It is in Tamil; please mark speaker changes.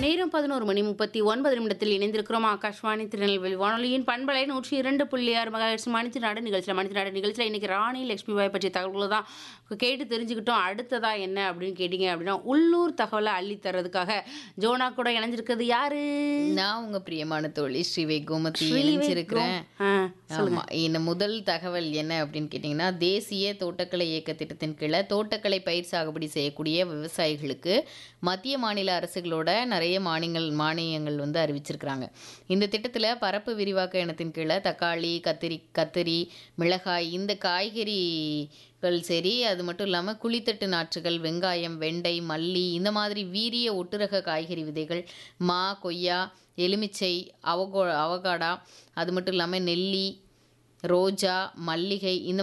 Speaker 1: நேரம் பதினோரு மணி முப்பத்தி ஒன்பது நிமிடத்தில் இணைந்திருக்கிறோம் ஆகாஷ்வாணி திருநெல்வேலி வானொலியின் பண்பலை நூற்றி இரண்டு புள்ளி ஆறு மகாஹெர்ட்ஸ் மணித்து நாடு நிகழ்ச்சியில் மணித்து நாடு நிகழ்ச்சியில் இன்னைக்கு ராணி லட்சுமி பாய் பற்றிய தகவல்களை தான் கேட்டு தெரிஞ்சுக்கிட்டோம் அடுத்ததா என்ன அப்படின்னு கேட்டிங்க அப்படின்னா உள்ளூர் தகவலை அள்ளி தர்றதுக்காக ஜோனா கூட இணைஞ்சிருக்கிறது யாரு
Speaker 2: நான் உங்க பிரியமான தோழி ஸ்ரீவை கோமதி
Speaker 1: ஸ்ரீவை
Speaker 2: இணைஞ்சிருக்கிறேன்
Speaker 1: ஆ,
Speaker 2: ஆமா இந்த முதல் தகவல் என்ன அப்படின்னு கேட்டிங்கன்னா தேசிய தோட்டக்கலை இயக்க திட்டத்தின் கீழே தோட்டக்கலை பயிர் சாகுபடி செய்யக்கூடிய விவசாயிகளுக்கு மத்திய மாநில அரசுகளோட நிறைய மானியங்கள் மானியங்கள் வந்து அறிவிச்சிருக்கிறாங்க இந்த திட்டத்தில் பரப்பு விரிவாக்க இனத்தின் கீழே தக்காளி கத்திரி கத்திரி மிளகாய் இந்த காய்கறிகள் சரி அது மட்டும் இல்லாமல் குழித்தட்டு நாற்றுகள் வெங்காயம் வெண்டை மல்லி இந்த மாதிரி வீரிய ஒட்டுரக காய்கறி விதைகள் மா கொய்யா எலுமிச்சை அவகோ அவகாடா அது மட்டும் இல்லாமல் நெல்லி ரோஜா மல்லிகை இந்த